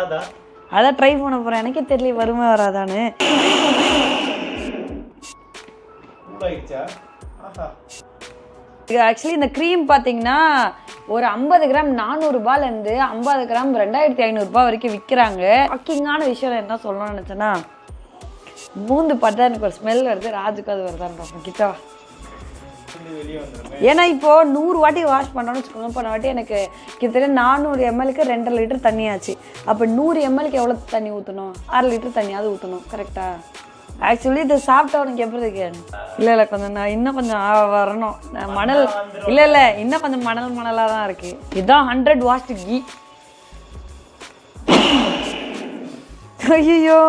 வராதா அதான் ட்ரை பண்ண போகிறேன் எனக்கே தெரியல வருமே வராதான்னு கூல் ஆயிடுச்சா ஆஹா இது ஆக்சுவலி இந்த க்ரீம் பார்த்தீங்கன்னா ஒரு ஐம்பது கிராம் நானூறுபாலேருந்து ஐம்பது கிராம் ரெண்டாயிரத்தி ஐநூறுரூபா வரைக்கும் விற்கிறாங்க ஷாக்கிங்கான விஷயம் என்ன சொல்லணும்னு நினச்சேன்னா மூந்து பார்த்தா எனக்கு ஒரு ஸ்மெல் வருது ராஜுக்கு அது வருதான்னு பார்ப்போம் கிட்ட வா. இது வெளியே வந்துருங்க ஏன்னா இப்போ நூறு வாட்டி வாஷ் பண்ணோம்னு வச்சுக்கோங்க போன வாட்டி எனக்கு கிட்டத்தட்ட நானூறு எம்எல்க்கு ரெண்டரை லிட்டர் தண்ணி ஆச்சு அப்போ நூறு எம்எல்க்கு எவ்வளோ தண்ணி ஊற்றணும் அரை லிட்டர் தண்ணியாவது ஊற்றணும் கரெக்டா ஆக்சுவலி இது சாப்பிட்டா உனக்கு எப்படி இருக்கு இல்லை இல்லை கொஞ்சம் நான் இன்னும் கொஞ்சம் ஆ, வரணும் நான் மணல் இல்லை இல்லை இன்னும் கொஞ்சம் மணல் மணலாக தான் இருக்கு இதுதான் ஹண்ட்ரட் வாஸ்ட் கீ ஐயோ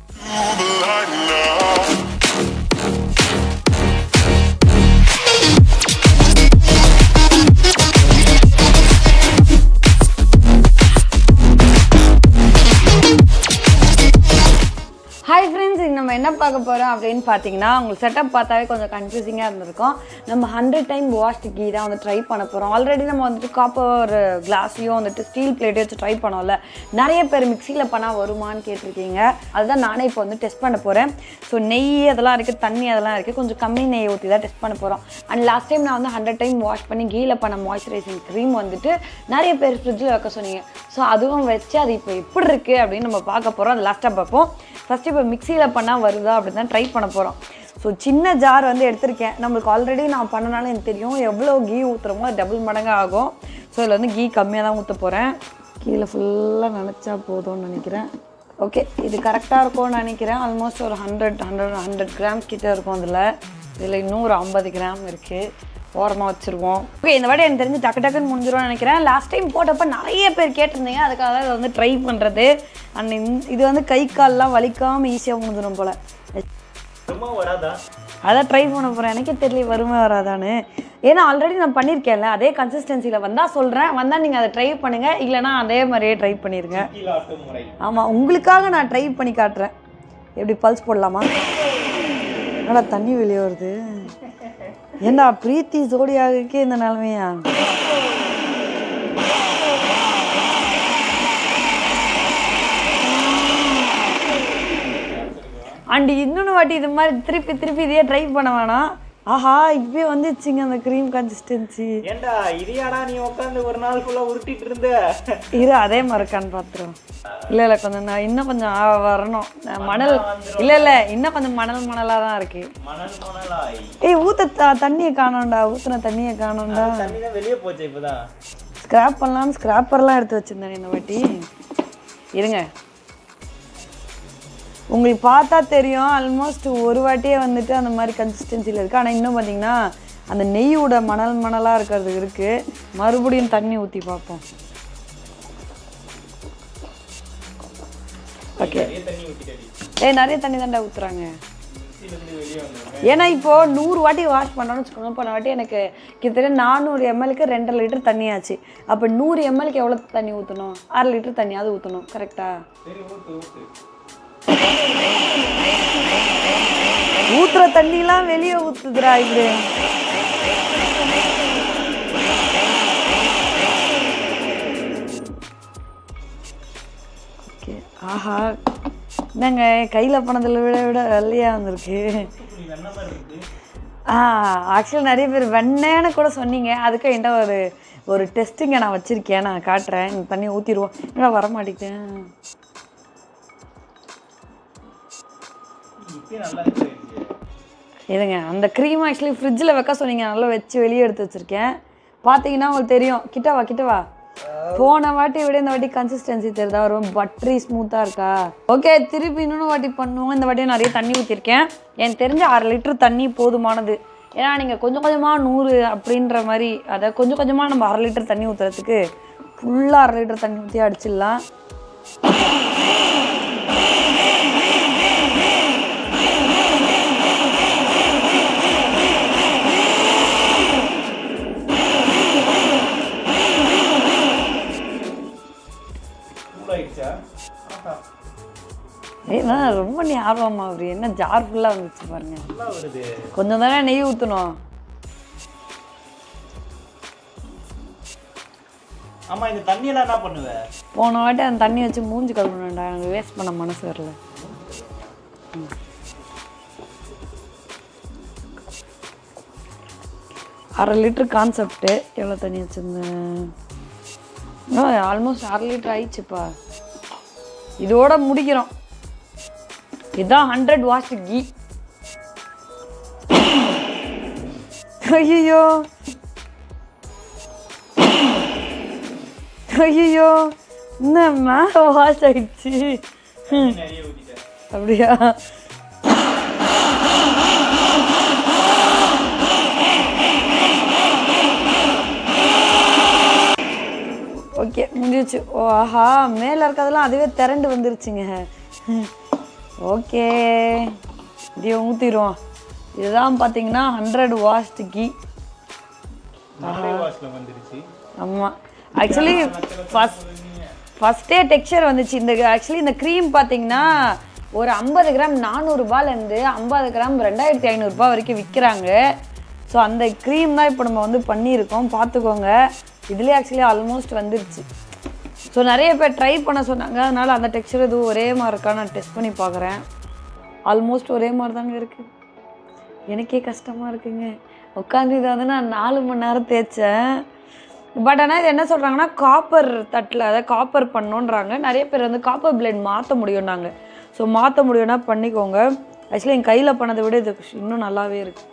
ஹாய் ஃப்ரெண்ட்ஸ் இன்னைக்கு நம்ம என்ன பார்க்க போகிறோம் அப்படின்னு பார்த்தீங்கன்னா உங்களுக்கு செட்டப் பார்த்தாவே கொஞ்சம் கன்ஃபியூசிங்காக இருந்திருக்கும் நம்ம ஹண்ட்ரட் டைம் வாஷ்ட் கீ தான் வந்து ட்ரை பண்ண போகிறோம் ஆல்ரெடி நம்ம வந்துட்டு காப்பர் கிளாஸையும் வந்துட்டு ஸ்டீல் பிளேட்டையும் வச்சு ட்ரை பண்ணோம்ல நிறைய பேர் மிக்சியில் பண்ணால் வருமான்னு கேட்டிருக்கீங்க அதுதான் நானே இப்போ வந்து டெஸ்ட் பண்ண போகிறேன் ஸோ நெய் அதெல்லாம் இருக்குது தண்ணி அதெல்லாம் இருக்குது கொஞ்சம் கம்மி நெய் ஊற்றி தான் டெஸ்ட் பண்ண போகிறோம் அண்ட் லாஸ்ட் டைம் நான் வந்து ஹண்ட்ரட் டைம் வாஷ் பண்ணி கீழே பண்ண மாய்ஸ்சரைசிங் க்ரீம் வந்துட்டு நிறைய பேர் ஃப்ரிட்ஜில் வைக்க சொன்னீங்க ஸோ அதுவும் வச்சு அது இப்போ எப்படி இருக்குது அப்படின்னு நம்ம பார்க்க போகிறோம் அது லாஸ்ட்டாக பார்ப்போம் ஃபஸ்ட்டு இப்போ மிக்சியில் பண்ணால் வருதா அப்படின்னு தான் ட்ரை பண்ண போகிறோம் ஸோ சின்ன ஜார் வந்து எடுத்திருக்கேன் நம்மளுக்கு ஆல்ரெடி நான் பண்ணனால எனக்கு தெரியும் எவ்வளோ கீ ஊற்றுறோமோ அது டபுள் மடங்கு ஆகும் ஸோ இதில் வந்து கீ கம்மியாக தான் ஊற்ற போகிறேன் கீழே ஃபுல்லாக நினச்சா போதும்னு நினைக்கிறேன் ஓகே இது கரெக்டாக இருக்கும்னு நினைக்கிறேன் ஆல்மோஸ்ட் ஒரு ஹண்ட்ரட் ஹண்ட்ரட் ஹண்ட்ரட் கிராம் கிட்ட இருக்கும் அதில் இதில் இன்னும் ஒரு ஐம்பது கிராம் இருக்குது ஓரமாக வச்சுருவோம் ஓகே இந்த வாட்டி எனக்கு தெரிஞ்சு டக்கு டக்குன்னு முடிஞ்சிரும்னு நினைக்கிறேன் லாஸ்ட் டைம் போட்டப்ப நிறைய பேர் கேட்டிருந்தீங்க அதுக்காக தான் இதை வந்து ட்ரை பண்ணுறது அண்ட் இது வந்து கை கால்லாம் வலிக்காமல் ஈஸியாக முடிஞ்சிடும் போல் சும்மா வராதா அதான் ட்ரை பண்ண போகிறேன் எனக்கே தெரியல வருமே வராதான்னு ஏன்னா ஆல்ரெடி நான் பண்ணியிருக்கேன்ல அதே கன்சிஸ்டன்சியில் வந்தால் சொல்கிறேன் வந்தால் நீங்கள் அதை ட்ரை பண்ணுங்கள் இல்லைனா அதே மாதிரியே ட்ரை பண்ணிடுங்க கீழாட்டு முறை ஆமாம் உங்களுக்காக நான் ட்ரை பண்ணி காட்டுறேன் எப்படி பல்ஸ் போடலாமா என்னடா தண்ணி வெளியே வருது ஏண்டா பிரீத்தி ஜோடியாகக்கே இந்த நிலமையா அண்ட் இன்னொன்று வாட்டி இது மாதிரி திருப்பி திருப்பி இதையே ட்ரை பண்ண வேணாம் ஆஹா இப்பயே வந்துச்சுங்க அந்த க்ரீம் கன்சிஸ்டன்சி ஏன்டா இதையாடா நீ உட்காந்து ஒரு நாள் ஃபுல்லா உருட்டிட்டு இருந்த இரு அதே மறக்கான்னு பார்த்துருவோம் இல்லை இல்லை கொஞ்சம் நான் இன்னும் கொஞ்சம் ஆ, வரணும் நான் மணல் இல்லை இல்லை இன்னும் கொஞ்சம் மணல் மணலாக தான் இருக்கு மணல் மணலாய் ஏய் ஊத்த த- தண்ணியை காணோம்டா ஊத்துன தண்ணியை காணோம்டா தண்ணி தான் வெளியே போச்சு இப்பதான் ஸ்கிராப் பண்ணலாம்னு ஸ்கிராப்பர்லாம் எடுத்து வச்சிருந்தேன் இந்த வாட்டி இருங்க உங்களுக்கு பார்த்தா தெரியும் ஆல்மோஸ்ட் ஒரு வாட்டியே வந்துட்டு அந்த மாதிரி கன்சிஸ்டன்சியில் இருக்குது ஆனால் இன்னும் பார்த்தீங்கன்னா அந்த நெய்யோட மணல் மணலாக இருக்கிறது இருக்குது மறுபடியும் தண்ணி ஊற்றி பார்ப்போம் ஓகே நிறைய தண்ணி ஊத்திட்டடி ஏய் நிறைய தண்ணி தாண்டா ஊற்றுறாங்க மிக்சில இருந்து வெளியே வந்துருங்க ஏன்னா இப்போ நூறு வாட்டி வாஷ் பண்ணோம்னு வச்சுக்கோங்க போன வாட்டி எனக்கு கிட்டத்தட்ட நானூறு எம்எல்க்கு ரெண்டரை லிட்டர் தண்ணி ஆச்சு அப்போ நூறு எம்எல்க்கு எவ்வளோ தண்ணி ஊற்றணும் அரை லிட்டர் தண்ணியாவது ஊற்றணும் கரெக்டா சரி ஊத்து ஊத்து ஊற்றுற தண்ணிலாம் வெளியே ஊற்றுதுடா இப்படி ஓகே ஆஹா என்னங்க கையில் பண்ணதில் விட விட வெள்ளையாக வந்திருக்கு இப்படி வெண்ண மாதிரி இருக்கு ஆ ஆக்சுவலி நிறைய பேர் வெண்ணேன்னு கூட சொன்னீங்க அதுக்கு என்கிட்ட ஒரு ஒரு டெஸ்ட்டுங்க நான் வச்சுருக்கேன் நான் காட்டுறேன் இந்த தண்ணி ஊற்றிடுவோம் என்னடா வர மாட்டேங்குது இப்பயே நல்லா இருக்கு இருங்க அந்த க்ரீம் ஆக்சுவலி ஃப்ரிட்ஜில் வைக்க சொன்னீங்க நல்லா வச்சு வெளியே எடுத்து வச்சுருக்கேன் பார்த்தீங்கன்னா உங்களுக்கு தெரியும் கிட்ட வா கிட்ட வா போன வாட்டி விட இந்த வாட்டி கன்சிஸ்டன்சி தெரியுதா ரொம்ப பட்ரி ஸ்மூத்தாக இருக்கா ஓகே திருப்பி இன்னொன்று வாட்டி பண்ணுவோம் இந்த வாட்டி நிறைய தண்ணி ஊற்றிருக்கேன் எனக்கு தெரிஞ்ச அரை லிட்டர் தண்ணி போதுமானது ஏன்னா நீங்கள் கொஞ்சம் கொஞ்சமாக நூறு அப்படின்ற மாதிரி அதை கொஞ்சம் கொஞ்சமாக நம்ம அரை லிட்டர் தண்ணி ஊற்றுறதுக்கு ஃபுல்லாக அரை லிட்டர் தண்ணி ஊற்றி அடிச்சிடலாம் கூல் ஆயிடுச்சா ஆஹா ஏன்னா ரொம்ப நீ ஆர்வமா அப்படி என்ன ஜார் ஃபுல்லாக வந்துச்சு பாருங்க நல்லா வருது கொஞ்சம் தானே நெய் ஊற்றணும் ஆமா இந்த தண்ணியெல்லாம் என்ன பண்ணுவ போன வாட்டி அந்த தண்ணி வச்சு மூஞ்சி கழுவணும்டா எனக்கு வேஸ்ட் பண்ண மனசு வரல ம். அரை லிட்டர் கான்செப்ட்டு எவ்வளோ தண்ணி வச்சுருந்தேன் ஆல்மோஸ்ட் அரை லிட்டர் ஆயிடுச்சுப்பா இதோட முடிக்கிறோம் இதுதான் ஹண்ட்ரட் வாஷ் கீ ஐயோ ஐயோ என்ன மேலே வாஷ் ஆயிடுச்சு தண்ணி நிறைய ஊத்திட்டேன் அப்படியா ஓகே முடிஞ்சிச்சு ஓ ஆஹா மேலே இருக்கிறதெல்லாம் அதுவே திரண்டு வந்துருச்சுங்க ஓகே இதையே ஊற்றிடுவோம் இதுதான் பார்த்தீங்கன்னா ஹண்ட்ரட் வாஸ்ட் கீ நம்மளே வாஷ்ல வந்துருச்சு ஆமாம் ஆக்சுவலி ஃபஸ்ட் ஃபஸ்ட்டே டெக்ஸ்சர் வந்துச்சு இந்த ஆக்சுவலி இந்த க்ரீம் பார்த்தீங்கன்னா ஒரு ஐம்பது கிராம் நானூறுரூபாலேருந்து ஐம்பது கிராம் ரெண்டாயிரத்தி ஐநூறுரூபா வரைக்கும் விற்கிறாங்க ஸோ அந்த க்ரீம் தான் இப்போ நம்ம வந்து பண்ணியிருக்கோம் பார்த்துக்கோங்க இதுலேயே ஆக்சுவலி ஆல்மோஸ்ட் வந்துருச்சு ஸோ நிறைய பேர் ட்ரை பண்ண சொன்னாங்க அதனால் அந்த டெக்ஸ்சர் எதுவும் ஒரே மாதிரி இருக்கா நான் டெஸ்ட் பண்ணி பார்க்குறேன் ஆல்மோஸ்ட் ஒரே மாதிரி தாங்க இருக்குது எனக்கே கஷ்டமாக இருக்குங்க உட்காந்து இதை வந்து நான் நாலு மணி நேரம் தேய்ச்சேன் பட் ஆனால் இது என்ன சொல்கிறாங்கன்னா காப்பர் தட்டில் அதாவது காப்பர் பண்ணோன்றாங்க நிறைய பேர் வந்து காப்பர் பிளேட் மாற்ற முடியும்னாங்க ஸோ மாற்ற முடியும்னா பண்ணிக்கோங்க ஆக்சுவலி என் கையில் பண்ணதை விட இது இன்னும் நல்லாவே இருக்குது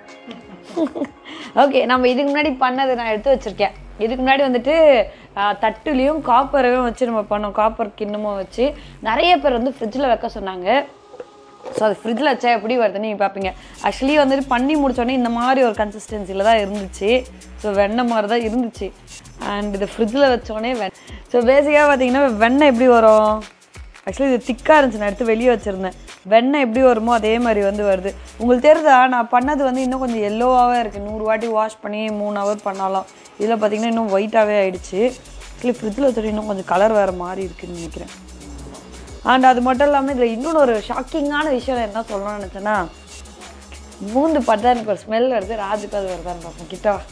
ஓகே நம்ம இதுக்கு முன்னாடி பண்ணது நான் எடுத்து வச்சுருக்கேன் இதுக்கு முன்னாடி வந்துட்டு ஆஹ், தட்டுலேயும் காப்பரையும் வச்சு நம்ம பண்ணோம் காப்பர் கிண்ணமும் வச்சு நிறைய பேர் வந்து ஃப்ரிட்ஜில் வைக்க சொன்னாங்க ஸோ அது ஃப்ரிட்ஜில் வச்சா எப்படி வருதுன்னு நீங்கள் பார்ப்பீங்க ஆக்சுவலி வந்துட்டு பண்ணி முடிச்சோடனே இந்த மாதிரி ஒரு கன்சிஸ்டன்சியில் தான் இருந்துச்சு ஸோ வெண்ணெய் மாதிரி தான் இருந்துச்சு அண்ட் இது ஃப்ரிட்ஜில் வச்சோடனே வெண் ஸோ பேசிக்காக பார்த்தீங்கன்னா வெண்ணெய் எப்படி வரும் ஆக்சுவலி இது திக்காக இருந்துச்சு நான் எடுத்து வெளியே வச்சுருந்தேன் வெண்ணெய் எப்படி வருமோ அதே மாதிரி வந்து வருது உங்களுக்கு தெரியுதா நான் பண்ணது வந்து இன்னும் கொஞ்சம் எல்லோவாகவே இருக்குது நூறு வாட்டி வாஷ் பண்ணி மூணு ஹவர் பண்ணாலும் இதில் பார்த்தீங்கன்னா இன்னும் ஒயிட்டாகவே ஆயிடுச்சு ஆக்சுவலி ஃப்ரிட்ஜில் வச்சுட்டு இன்னும் கொஞ்சம் கலர் வேறு மாதிரி இருக்குன்னு நினைக்கிறேன் அண்ட் அது மட்டும் இல்லாமல் இதில் இன்னொன்று ஒரு ஷாக்கிங்கான விஷயம் என்ன சொல்லணும்னு நினச்சேன்னா மூந்து பார்த்தா எனக்கு ஒரு ஸ்மெல் வருது ராஜுக்கு அது வருதான்னு பார்ப்போம் கிட்ட வா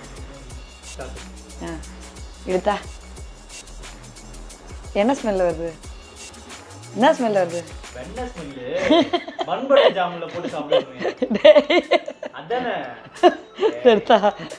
ஆ எடுத்தா என்ன ஸ்மெல் வருது என்ன ஸ்மெல் வருது வெண்ணெய் ஸ்மெல்லு பண்பட்ட ஜாமுல போட்டு சாப்பிடுவேன் அதானே எடுத்தா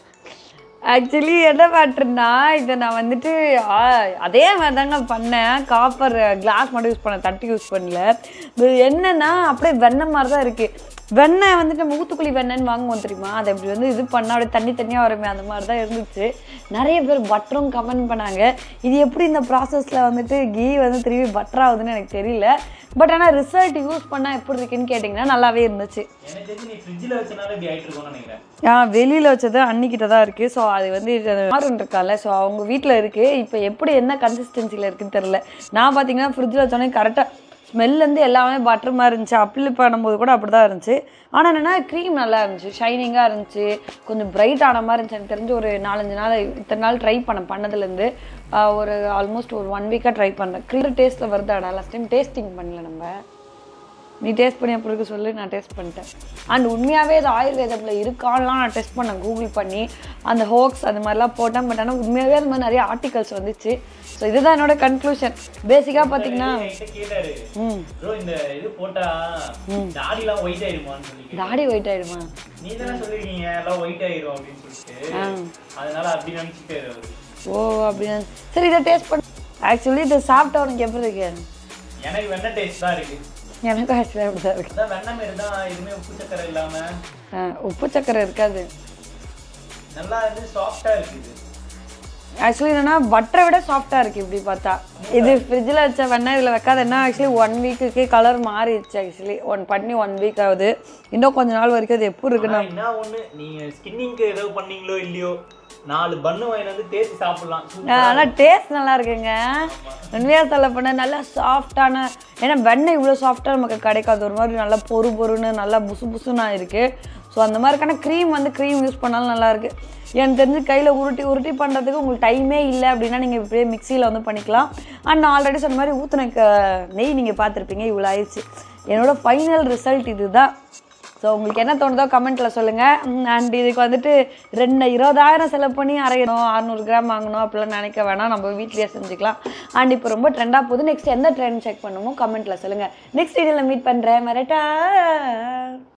ஆக்சுவலி என்ன மேட்ருன்னா இதை நான் வந்துட்டு ஆ, அதே மாதிரி தாங்க பண்ணேன் காப்பர் கிளாஸ் மட்டும் யூஸ் பண்ணேன் தட்டு யூஸ் பண்ணல இது என்னன்னா அப்படியே வெண்ணெய் மாதிரி தான் இருக்குது வெண்ணெய் வந்துட்டு நம்ம ஊத்துக்குழி வெண்ணெய்னு வாங்குவோம் தெரியுமா அதை இப்படி வந்து இது பண்ணால் அப்படியே தண்ணி தண்ணியாக வருமே அந்த மாதிரி தான் இருந்துச்சு நிறைய பேர் பட்டரும் கமெண்ட் பண்ணாங்க இது எப்படி இந்த ப்ராசஸில் வந்துட்டு கீ வந்து திரும்பி பட்டர் ஆகுதுன்னு எனக்கு தெரியல பட் ஆனால் ரிசல்ட் யூஸ் பண்ணால் எப்படி இருக்குன்னு கேட்டிங்கன்னா நல்லாவே இருந்துச்சு எனக்கு தெரிஞ்சு நீ ஃப்ரிட்ஜில் வச்சனால இப்படி ஆயிட்டு இருக்கோம்னு நினைக்கிறேன் ஆ வெளியில் வச்சது அன்னிக்கிட்ட தான் இருக்குது ஸோ அது வந்து மாறன் இருக்கால ஸோ அவங்க வீட்டில் இருக்குது இப்போ எப்படி என்ன கன்சிஸ்டன்சியில் இருக்குன்னு தெரில நான் பார்த்தீங்கன்னா ஃப்ரிட்ஜில் வச்சோடனே கரெக்டாக ஸ்மெல்லேருந்து எல்லாமே பட்டர் மாதிரி இருந்துச்சு அப்ளை பண்ணும்போது கூட அப்படி தான் இருந்துச்சு ஆனால் என்னென்னா க்ரீம் நல்லா இருந்துச்சு ஷைனிங்காக இருந்துச்சு கொஞ்சம் பிரைட் ஆன மாதிரி இருந்துச்சு எனக்கு தெரிஞ்சு ஒரு நாலஞ்சு நாள் இத்தனை நாள் ட்ரை பண்ணேன் பண்ணதுலேருந்து ஒரு ஆல்மோஸ்ட் ஒரு ஒன் வீக்காக ட்ரை பண்ணேன் க்ரீம் டேஸ்ட்டில் வருதாடா லாஸ்ட் டைம் டேஸ்டிங் பண்ணல நம்ம நீ டேஸ்ட் பண்ணி அப்புறம் இருக்கு சொல்லு நான் டேஸ்ட் பண்ணிட்டேன் அண்ட் உண்மையாகவே இது ஆயுர்வேதத்தில் இருக்கான்லாம் நான் டெஸ்ட் பண்ணேன் கூகுள் பண்ணி அந்த ஹோக்ஸ் அது மாதிரிலாம் போட்டேன் பட் ஆனால் உண்மையாகவே அந்த மாதிரி நிறைய ஆர்டிகல்ஸ் வந்துச்சு ஸோ இதுதான் என்னோட கன்க்ளூஷன் பேசிக்காக பார்த்தீங்கன்னா என்கிட்ட கேட்டாரு ம் ப்ரோ இந்த இது போட்டா தாடிலாம் ஒயிட் ஆயிருமான்னு சொல்லி கேட்டாரு. தாடி ஒயிட் ஆயிடுமா நீ தானே சொல்லிருக்கீங்க எல்லாம் ஒயிட் ஆயிரும் அப்படின்னு சொல்லிட்டு அதனால அப்படி நினைச்சிட்டாரு அவரு ஓ அப்படியா சரி இதை டேஸ்ட் பண்ண ஆக்சுவலி இதை சாப்பிட்டா உனக்கு எப்படி இருக்கு எனக்கு வெண்ணெய் டேஸ்ட் தான் இருக்கு எனக்கும் ஆக்சுவலாக அப்படி தான் இருக்கு அதான் வெண்ணெய் மாரி தான் எதுவுமே உப்பு சக்கரை இல்லாம ஆ, உப்பு சக்கரை இருக்காது நல்லா வந்து சாஃப்டா இருக்குது ஆக்சுவலி என்னன்னா பட்டரை விட சாஃப்டாக இருக்குது இப்படி பார்த்தா இது ஃப்ரிட்ஜில் வச்ச வெண்ணெய் இதில் வைக்காதுன்னா ஆக்சுவலி ஒன் வீக்குக்கே கலர் மாறிடுச்சு ஆக்சுவலி ஒன் பண்ணி ஒன் வீக் ஆகுது இன்னும் கொஞ்ச நாள் வரைக்கும் அது எப்படி இருக்குன்னு ஆனா என்ன ஒண்ணு நீங்க ஸ்கின்னிங்க்கு ஏதோ பண்ணீங்களோ இல்லையோ நாலு பண்ணு வாங்கிட்டு வந்து தேய்ச்சி சாப்பிடலாம் சூப்பரா ஆனால் டேஸ்ட் நல்லா இருக்குங்க உண்மையாக சொல்ல போனால் நல்லா சாஃப்டான ஏன்னா வெண்ணெய் இவ்வளோ சாஃப்டாக நமக்கு கிடைக்காது ஒரு மாதிரி நல்லா பொறு பொறுன்னு நல்லா புசு புசுன்னா இருக்குது ஸோ அந்த மாதிரிக்கான க்ரீம் வந்து க்ரீம் யூஸ் பண்ணாலும் நல்லா இருக்கு எனக்கு தெரிஞ்சு கையில் உருட்டி உருட்டி பண்ணுறதுக்கு உங்களுக்கு டைமே இல்லை அப்படின்னா நீங்கள் இப்படியே மிக்சியில் வந்து பண்ணிக்கலாம் அண்ட் நான் ஆல்ரெடி சொன்ன மாதிரி ஊற்றின க- நெய் நீங்கள் பார்த்துருப்பீங்க இவ்வளோ ஆயிடுச்சு என்னோட ஃபைனல் ரிசல்ட் இதுதான் ஸோ உங்களுக்கு என்ன தோணுதோ கமெண்ட்டில் சொல்லுங்கள் அண்ட் இதுக்கு வந்துட்டு ரெண்டு இருபதாயிரம் செலவு பண்ணி அரையணும் அறநூறு கிராம் வாங்கணும் அப்படிலாம் நினைக்க வேணாம் நம்ம வீட்லேயே செஞ்சுக்கலாம் அண்ட் இப்போ ரொம்ப ட்ரெண்டாக போகுது நெக்ஸ்ட் எந்த ட்ரெண்ட் செக் பண்ணுமோ கமெண்ட்டில் சொல்லுங்கள் நெக்ஸ்ட் வீடியோவில் மீட் பண்ணுறேன் மரட்டா